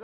ஏதோ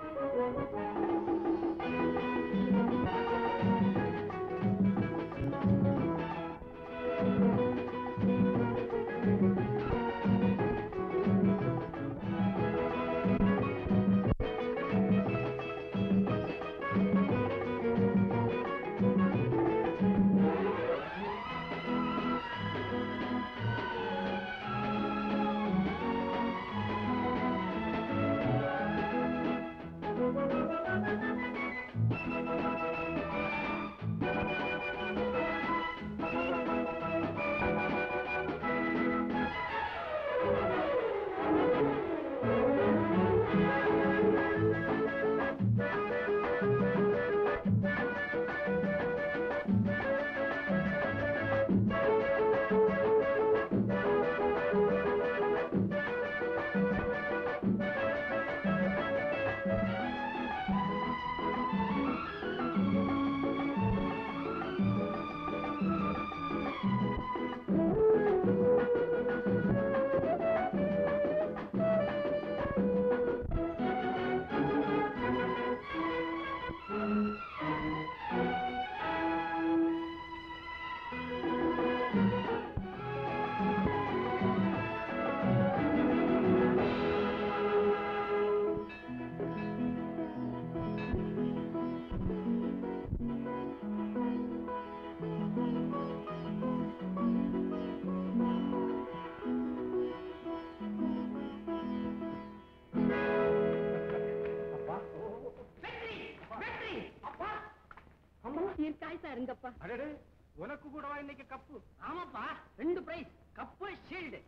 தீர்க்காயசா இருங்கப்பா அடடே உனக்கு கூடவா இன்னைக்கு கப்பு ஆமாப்பா ரெண்டு பிரைஸ் கப்பு ஷீல்டு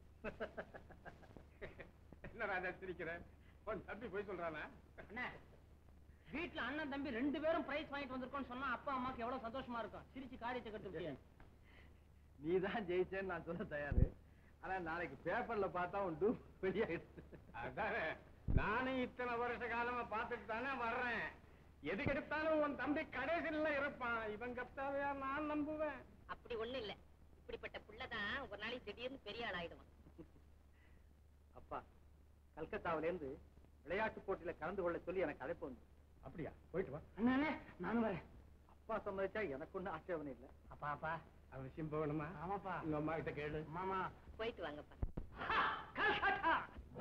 என்ன ராஜா சிரிக்கிற உன் தம்பி போய் சொல்றானா அண்ணா வீட்ல அண்ணன் தம்பி ரெண்டு பேரும் பிரைஸ் வாங்கிட்டு வந்திருக்கோம்னு சொன்னா அப்பா அம்மாக்கு எவ்வளவு சந்தோஷமா இருக்கும் சிரிச்சு காரியத்தை கட்டு நீ தான் ஜெயிச்சேன்னு நான் சொல்ல தயாரு ஆனா நாளைக்கு பேப்பர்ல பார்த்தா உன் டூ வெளியாயிடுச்சு அதானே நானும் இத்தனை வருஷ காலமா பார்த்துட்டு தானே வர்றேன் எதுக்கு எடுத்தாலும் உன் தம்பி கடைசியில் இருப்பான் இவன் கப்தாவையா நான் நம்புவேன் அப்படி ஒண்ணு இல்ல இப்படிப்பட்ட புள்ளதான் ஒரு நாளைக்கு திடீர்னு பெரிய ஆள் ஆயிடுவான் அப்பா கல்கத்தாவில இருந்து விளையாட்டு போட்டியில கலந்து கொள்ள சொல்லி எனக்கு அழைப்பு வந்து அப்படியா போயிட்டு வா அண்ணே நானும் வரேன் அப்பா சம்மதிச்சா எனக்கு ஒன்றும் ஆட்சேபனை இல்லை அப்பா அப்பா அவசியம் போகணுமா ஆமாப்பா உங்க அம்மா கிட்ட கேளு மாமா போயிட்டு வாங்கப்பா கல்கத்தா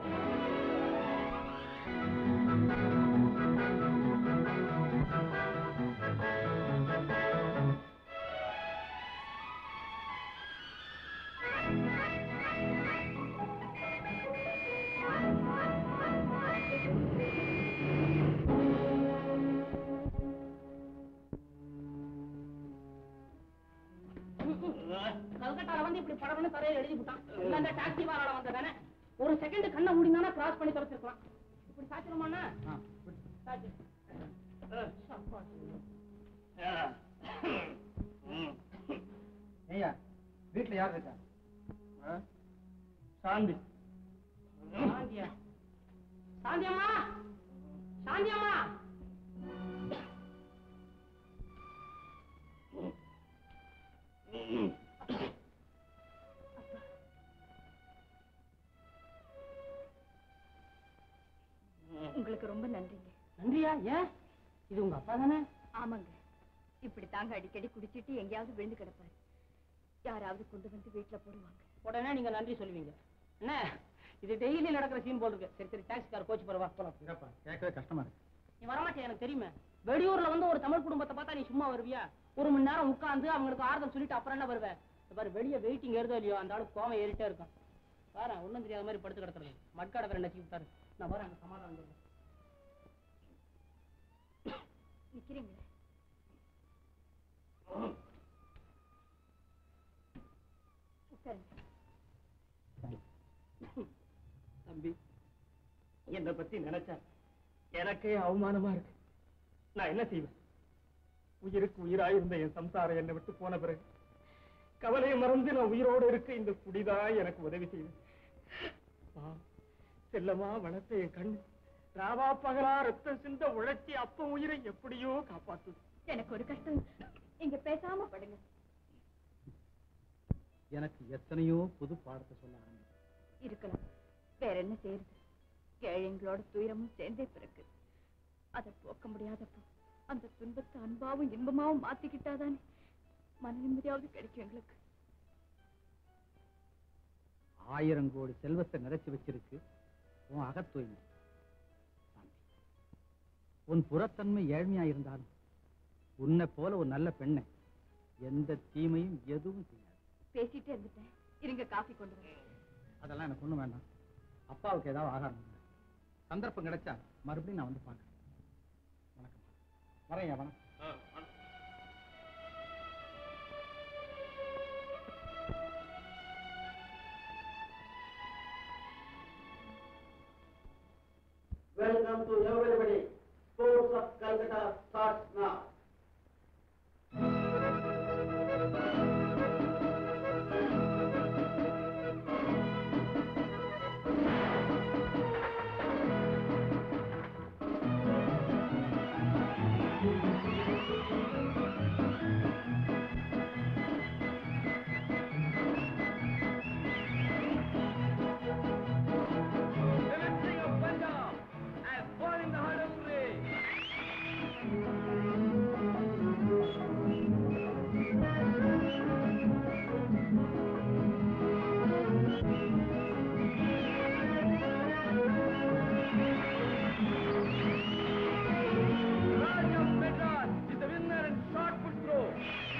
கல்கட்டால வந்து இப்படி படம்னு தரையில எழுதி விட்டான் இல்ல அந்த டாக்ஸி வாரால வந்ததானே ஒரு செகண்ட் கண்ணை மூடினானா கிராஸ் பண்ணி தொலைச்சிருக்கலாம் இப்படி சாச்சிருமாண்ணா சாச்சு ஐயா வீட்டுல யார் இருக்கா சாந்தி சாந்தியா சாந்தியம்மா சாந்தியம்மா உங்களுக்கு ரொம்ப நன்றிங்க நன்றியா ஏன் இது உங்க அப்பா தானே ஆமாங்க இப்படி தாங்க அடிக்கடி குடிச்சிட்டு எங்கேயாவது விழுந்து கிடப்பாரு யாராவது கொண்டு வந்து வீட்டுல போடுவாங்க உடனே நீங்க நன்றி சொல்லுவீங்க என்ன இது டெய்லி நடக்கிற சீன் போல் இருக்கு சரி சரி டாக்ஸி கார் கோச்சு போறவா போலாம் இருப்பா கேட்கவே கஷ்டமா இருக்கு நீ வரமாட்டே எனக்கு தெரியுமே வெளியூர்ல வந்து ஒரு தமிழ் குடும்பத்தை பார்த்தா நீ சும்மா வருவியா ஒரு மணி நேரம் உட்கார்ந்து அவங்களுக்கு ஆறுதல் சொல்லிட்டு அப்புறம் என்ன வருவேன் இந்த பாரு வெளியே வெயிட்டிங் ஏறுதோ இல்லையோ அந்த ஆளு கோவம் ஏறிட்டே இருக்கும் பாரு ஒண்ணும் தெரியாத மாதிரி படுத்து கிடக்குறது மட்காட வேற நச்சு விட்டாரு நான் வரேன் அங்க சமாதானம் சொல்றேன் நிக்கிறீங்களே உட்காருங்க தம்பி என்னை பத்தி நினைச்சா எனக்கே அவமானமா இருக்கு நான் என்ன செய்வேன் உயிருக்கு உயிராயிருந்த என் சம்சாரம் என்னை விட்டு போன பிறகு கவலையை மறந்து நான் உயிரோடு இருக்க இந்த குடிதான் எனக்கு உதவி செய்யுது வா, செல்லமா வளர்த்த என் கண்ணு ராவா பகலா ரத்தம் சிந்த உழைச்சி அப்ப உயிரை எப்படியோ காப்பாத்துது எனக்கு ஒரு கஷ்டம் இங்க பேசாம படுங்க எனக்கு எத்தனையோ புது பாடத்தை சொல்ல ஆரம்பிச்சு இருக்கலாம் வேற என்ன செய்யறது ஏழைங்களோட துயரமும் சேர்ந்தே பிறகு அதை போக்க முடியாதப்போ அந்த துன்பத்தை அன்பாவும் இன்பமாவும் மாத்திக்கிட்டாதானே மன நிம்மதியாவது கிடைக்கும் எங்களுக்கு ஆயிரம் கோடி செல்வத்தை நிறைச்சு வச்சிருக்கு உன் அகத்தூய்மை சாந்தி உன் புறத்தன்மை ஏழ்மையா இருந்தாலும் உன்னை போல ஒரு நல்ல பெண்ணை எந்த தீமையும் எதுவும் செய்யாது பேசிட்டே இருந்துட்டேன் இருங்க காஃபி கொண்டு வரேன் அதெல்லாம் எனக்கு ஒண்ணும் வேண்டாம் அப்பாவுக்கு ஏதாவது ஆகாரம் இல்லை. சந்தர்ப்பம் கிடைச்சா மறுபடியும் நான் வந்து பார்க்கறேன் வணக்கம் வரேன் வணக்கம் Welcome to everybody. Sports of Calcutta starts now. Lifting of Punjab has won in the hurdle race. Raj of Madras is the winner in shot put throw.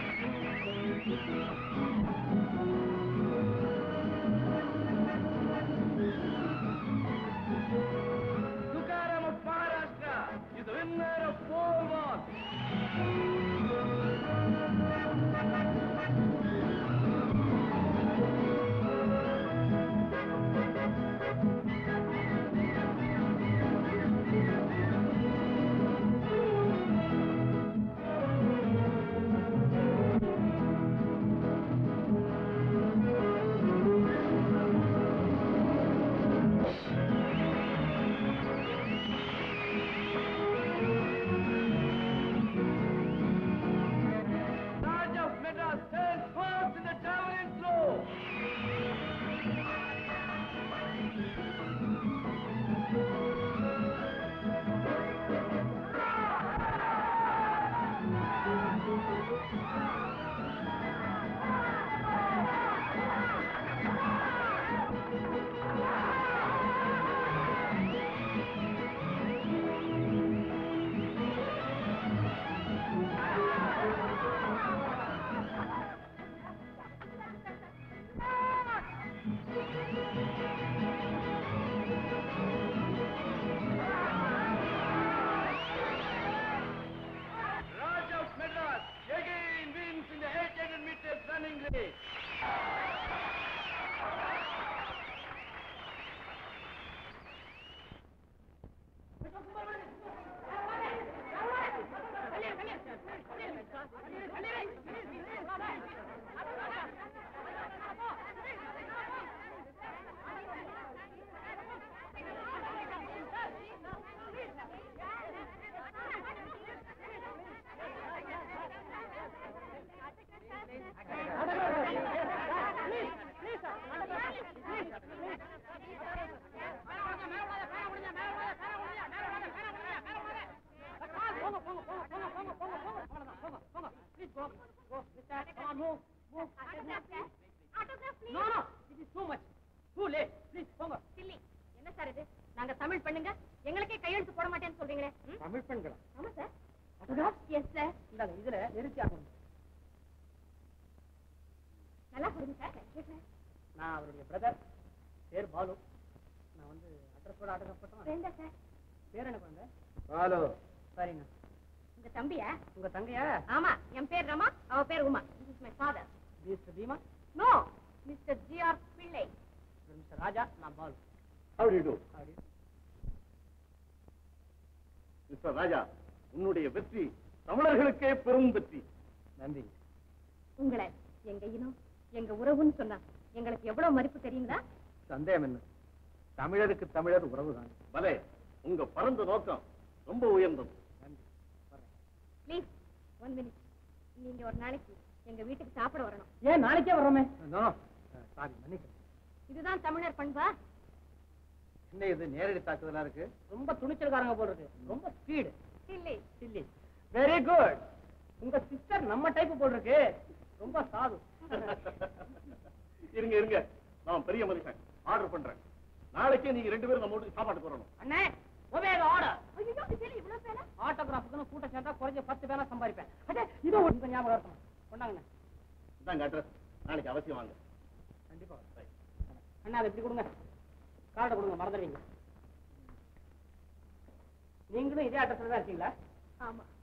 Tukaram of Maharashtra is the winner of pole vault. Raj of Madras turns first in the javelin throw. Raj of Madras again wins in the 800 meters running race. Silly என்ன சார் இது நாங்க தமிழ் பண்ணுங்க எங்களுக்கே கையெழுத்து போட மாட்டேன்னு சொல்றீங்களே ம்? தமிழ் பெண்களா ஆமா சார் எஸ் சார் இந்தாங்க இதுல நிறுத்தி ஆகணும் நல்லா சொல்லுங்க சார் Yes, sir. நான் அவருடைய பிரதர் பேர் பாலு நான் வந்து அட்ரஸோட ஆட்டோகிராஃப் போட்டோம் வேண்டா சார் பேர் எனக்கு வந்து ஹலோ சரிங்க உங்க தம்பியா உங்க தங்கையா ஆமா என் பேர் ரமா அவ பேர் Uma this is my father mister Bhima no mister G R Pillai mister Raja நான் Balu How do you do? அப்படி மிஸ்டர் ராஜா உன்னுடைய வெற்றி தமிழர்களுக்கே பெரும் வெற்றி நன்றி உங்களை எங்க இனம் எங்க உறவுன்னு சொன்னா எங்களுக்கு எவ்வளவு மதிப்பு தெரியுங்களா சந்தேகம் என்ன தமிழருக்கு தமிழர் உறவுதான் பலே உங்க பரந்த நோக்கம் ரொம்ப உயர்ந்தது நன்றி வரேன் ப்ளீஸ் ஒன் மினிட் நீங்க ஒரு நாளைக்கு எங்க வீட்டுக்கு சாப்பிட வரணும் ஏன் நாளைக்கே வர்றோமே நோ சாரி மன்னிக்கிறேன் இதுதான் தமிழர் பண்பா என்ன இது நேரடி தாக்குதலா இருக்கு ரொம்ப துணிச்சல்காரங்க போல இருக்கு ரொம்ப ஸ்பீடு இல்லை சில்லி வெரி குட் உங்க சிஸ்டர் நம்ம டைப் போல் இருக்கு ரொம்ப சாது இருங்க இருங்க நான் பெரிய மனுஷன் ஆர்டர் பண்றேன் நாளைக்கே நீங்க ரெண்டு பேரும் நம்ம வீட்டுக்கு சாப்பாடு போறணும் அண்ணே ஒபேக ஆர்டர் ஐயோ இதுல இவ்வளவு பேரா ஆட்டோகிராஃபுக்குன்னு கூட்டம் சேர்ந்தா குறைஞ்ச பத்து பேரா சம்பாதிப்பேன் அடே இதோ உங்க ஞாபகம் இருக்கணும் கொண்டாங்கண்ணே இதாங்க அட்ரஸ் நாளைக்கு அவசியம் வாங்க கண்டிப்பா அண்ணா அதை இப்படி கொடுங்க கார்டை கொடுங்க மறந்துடுவீங்க நீங்களும் இதே அட்ரஸ்ல தான் இருக்கீங்களா ஆமா